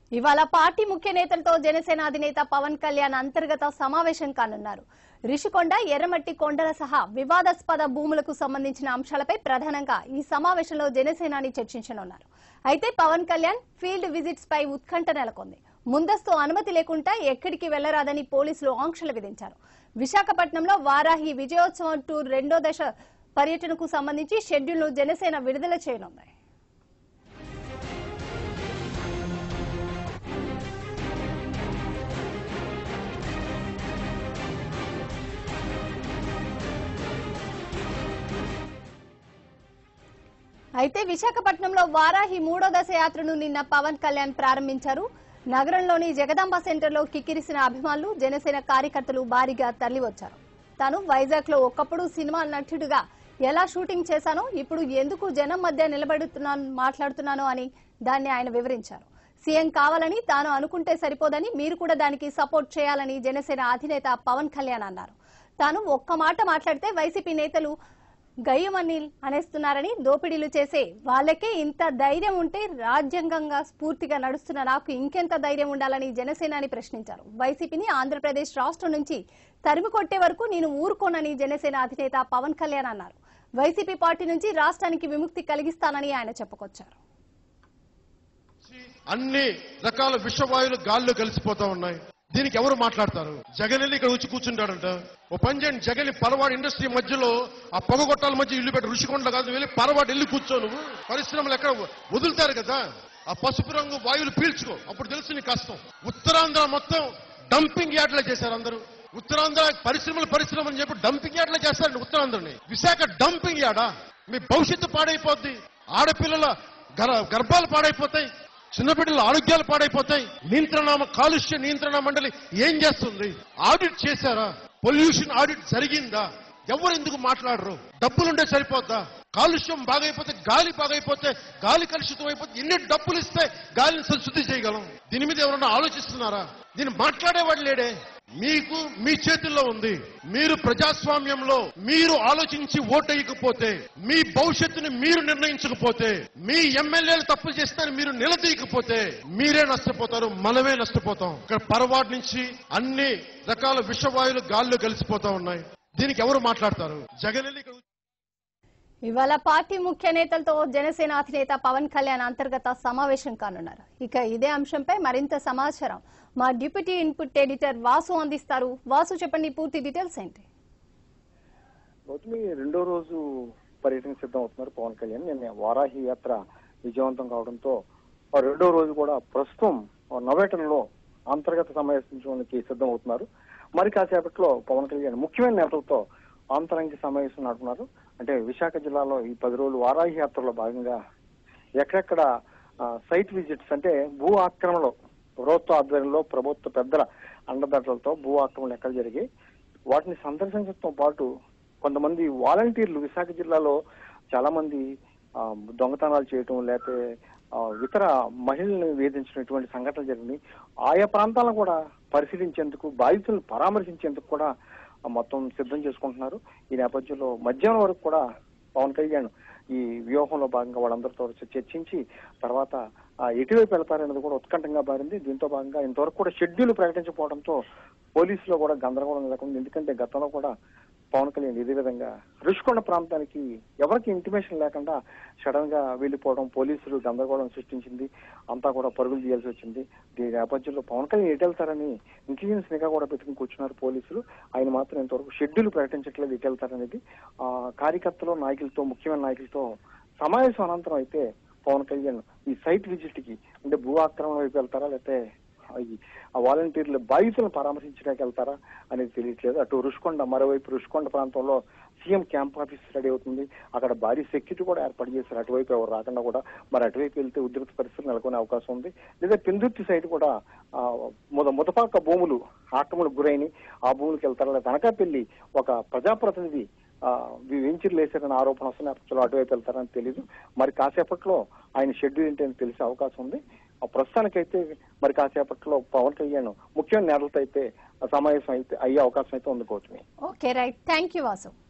ఇవాళ పార్టీ ముఖ్య నేతలతో జనసేన అధినేత పవన్ కళ్యాణ్ అంతర్గత సమావేశం కానున్నారు రిషికొండ ఎర్రమట్టి కొండల సహా వివాదాస్పద భూములకు సంబంధించిన అంశాలపై ప్రధానంగా ఈ సమావేశంలో జనసేనాని చర్చించనున్నారు అయితే పవన్ కళ్యాణ్ ఫీల్డ్ విజిట్స్ పై ఉత్కంఠ నెలకొంది ముందస్తు అనుమతి లేకుండా ఎక్కడికి వెళ్లరాదని పోలీసులు ఆంక్షలు విధించారు విశాఖపట్నంలో వారాహి విజయోత్సవం టూర్ రెండో దశ పర్యటనకు సంబంధించి షెడ్యూల్ను జనసేన విడుదల చేయనుంది అయితే విశాఖపట్నంలో వారాహి మూడో దశ యాత్రను నిన్న పవన్ కళ్యాణ్ ప్రారంభించారు నగరంలోని జగదాంబ సెంటర్లో కిక్కిరిసిన అభిమానులు జనసేన కార్యకర్తలు భారీగా తరలివచ్చారు తాను వైజాగ్ లో ఒకప్పుడు సినిమా నటుడిగా ఎలా షూటింగ్ చేశానో ఇప్పుడు ఎందుకు జనం మధ్య నిలబడుతున్నాను మాట్లాడుతున్నానో అని దాన్ని ఆయన వివరించారు సీఎం కావాలని తాను అనుకుంటే సరిపోదని మీరు కూడా దానికి సపోర్ట్ చేయాలని జనసేన అధినేత పవన్ కళ్యాణ్ అన్నారు తాను ఒక్క మాట మాట్లాడితే వైసీపీ నేతలు గయ్యమని అనేస్తున్నారని దోపిడీలు చేసే వాళ్ళకే ఇంత ధైర్యం ఉంటే రాజ్యాంగంగా స్ఫూర్తిగా నడుస్తున్న నాకు ఇంకెంత ధైర్యం ఉండాలని జనసేనాని ప్రశ్నించారు వైసీపీని ఆంధ్రప్రదేశ్ రాష్ట్రం నుంచి తరిమి కొట్టే వరకు నేను ఊరుకోనని జనసేన అధినేత పవన్ కళ్యాణ్ అన్నారు వైసీపీ పార్టీ నుంచి రాష్ట్రానికి విముక్తి కలిగిస్తానని ఆయన చెప్పుకొచ్చారు అన్ని రకాల విషవాయువులు గాల్లో కలిసిపోతా ఉన్నాయి దీనికి ఎవరు మాట్లాడతారు జగన్ వెళ్ళి ఇక్కడ వచ్చి కూర్చుంటాడంట ఓ పని చేయండి జగన్ పరవాడు ఇండస్ట్రీ మధ్యలో ఆ పొగగొట్టాల మధ్య ఇల్లు పెట్టి ఋషికొండ కాదు వెళ్ళి పరవాడు వెళ్ళి కూర్చో నువ్వు పరిశ్రమలు ఎక్కడ వదులుతారు కదా ఆ పసుపు రంగు వాయువులు పీల్చుకో అప్పుడు తెలుసు నీ కష్టం ఉత్తరాంధ్ర మొత్తం డంపింగ్ యార్డ్లే చేశారు అందరూ ఉత్తరాంధ్ర పరిశ్రమలు పరిశ్రమలు అని చెప్పి డంపింగ్ యార్డ్లే చేస్తారండి ఉత్తరాంధ్రని విశాఖ డంపింగ్ యార్డా మీ భవిష్యత్తు పాడైపోద్ది ఆడపిల్లల గర్- గర్భాలు పాడైపోతాయి చిన్నబిడ్డల ఆరోగ్యాలు పాడైపోతాయి నియంత్రణ కాలుష్య నియంత్రణ మండలి ఏం చేస్తుంది ఆడిట్ చేశారా పొల్యూషన్ ఆడిట్ జరిగిందా ఎవరు ఎందుకు మాట్లాడరు డబ్బులుంటే సరిపోద్దా కాలుష్యం బాగైపోతే గాలి బాగైపోతే గాలి కలుషితం అయిపోతే ఎన్ని డబ్బులు ఇస్తే గాలిని శుద్ధి చేయగలం దీని మీద ఎవరన్నా ఆలోచిస్తున్నారా దీన్ని మాట్లాడేవాడు లేడే మీకు మీ చేతుల్లో ఉంది మీరు ప్రజాస్వామ్యంలో మీరు ఆలోచించి ఓటేయకపోతే మీ భవిష్యత్తుని మీరు నిర్ణయించకపోతే మీ ఎమ్మెల్యేలు తప్పులు చేస్తారని మీరు నిలదీయకపోతే మీరే నష్టపోతారు మనమే నష్టపోతాం ఇక్కడ పరవాడు నుంచి అన్ని రకాల విషవాయువులు గాల్లో కలిసిపోతా ఉన్నాయి దీనికి ఎవరు మాట్లాడతారు జగన్ వెళ్ళి ఇక్కడ ఇవాళ పార్టీ ముఖ్య నేతలతో జనసేన అధినేత పవన్ కళ్యాణ్ అంతర్గత సమావేశం కానున్నారు ఇక ఇదే అంశంపై మరింత సమాచారం మా డిప్యూటీ ఇన్పుట్ ఎడిటర్ వాసు అందిస్తారు వాసు చెప్పండి పూర్తి డీటెయిల్స్ ఏంటి గౌతమి రెండో రోజు పర్యటన సిద్ధం అవుతున్నారు పవన్ కళ్యాణ్ నిన్న వారాహి యాత్ర విజయవంతం కావడంతో ఆ రెండో రోజు కూడా ప్రస్తుతం ఆ నవేటంలో అంతర్గత సమావేశించడానికి సిద్ధం అవుతున్నారు మరి కాసేపట్లో పవన్ కళ్యాణ్ ముఖ్యమైన నేతలతో ఆంతరంగిక సమావేశం నడుపుతున్నారు అంటే విశాఖ జిల్లాలో ఈ పది రోజులు వారాహి యాత్రలో భాగంగా ఎక్కడెక్కడ ఆ, సైట్ విజిట్స్ అంటే భూ ఆక్రమణలో ప్రభుత్వ ఆధ్వర్యంలో ప్రభుత్వ పెద్దల అండదండలతో భూ ఆక్రమణలు ఎక్కడ జరిగాయి వాటిని సందర్శించడంతో పాటు కొంతమంది వాలంటీర్లు విశాఖ జిల్లాలో చాలా మంది ఆ, దొంగతనాలు చేయటం లేకపోతే ఆ, ఇతర మహిళల్ని వేధించినటువంటి సంఘటనలు జరిగినాయి ఆయా ప్రాంతాలను కూడా పరిశీలించేందుకు బాధితులను పరామర్శించేందుకు కూడా ఆ, మొత్తం సిద్ధం చేసుకుంటున్నారు ఈ నేపథ్యంలో మధ్యాహ్నం వరకు కూడా పవన్ కళ్యాణ్ ఈ వ్యూహంలో భాగంగా వాళ్ళందరితో చర్చించి తర్వాత ఆ, ఎటువైపు వెళ్తారనేది కూడా ఉత్కంఠంగా మారింది దీంతో భాగంగా ఇంతవరకు కూడా షెడ్యూల్ ప్రకటించకపోవడంతో పోలీసులో కూడా గందరగోళం నెలకొంది ఎందుకంటే గతంలో కూడా పవన్ కళ్యాణ్ ఇదే విధంగా రుషికొండ ప్రాంతానికి ఎవరికి ఇంటిమేషన్ లేకుండా సడన్ గా వెళ్లిపోవడం పోలీసులు గందరగోళం సృష్టించింది అంతా కూడా పరుగులు చేయాల్సి వచ్చింది దీని నేపథ్యంలో పవన్ కళ్యాణ్ ఎటు వెళ్తారని ఇంటెలిజెన్స్ నిఘా కూడా పెట్టుకుని కూర్చున్నారు పోలీసులు ఆయన మాత్రం ఇంతవరకు షెడ్యూల్ ప్రకటించట్లేదు ఎటు వెళ్తారనేది ఆ కార్యకర్తలు నాయకులతో ముఖ్యమైన నాయకులతో సమావేశం అనంతరం అయితే పవన్ కళ్యాణ్ ఈ సైట్ విజిట్ కి అంటే భూ ఆక్రమణ వైపు వెళ్తారా లేకపోతే ఈ ఆ వాలంటీర్లు బాధితులను పరామర్శించడానికి వెళ్తారా అనేది తెలియట్లేదు అటు రుషికొండ మరోవైపు రుషికొండ ప్రాంతంలో సీఎం క్యాంప్ ఆఫీస్ రెడీ అవుతుంది అక్కడ భారీ సెక్యూరిటీ కూడా ఏర్పాటు చేశారు అటువైపు ఎవరు రాకుండా కూడా మరి అటువైపు వెళ్తే ఉద్రిక్త పరిస్థితులు నెలకొనే అవకాశం ఉంది లేదా పెందుర్తి సైడ్ కూడా ఆ, ముద ముదపాక భూములు ఆక్రమణకు గురైన ఆ భూములకు వెళ్తారా లేదా అనకాపల్లి ఒక ప్రజాప్రతినిధి ఆ, వి- వెంచర్లు వేశారని ఆరోపణ వస్తున్న నేపథ్యంలో అటువైపు వెళ్తారని తెలియదు మరి కాసేపట్లో ఆయన షెడ్యూల్ ఏంటని తెలిసే అవకాశం ఉంది ఆ ప్రస్తుతానికైతే మరి కాసేపట్లో పవన్ కళ్యాణ్ ముఖ్యమైన నేతలతో అయితే సమావేశం అయితే అయ్యే అవకాశం అయితే ఉంది Gautami okay right thank you Vasu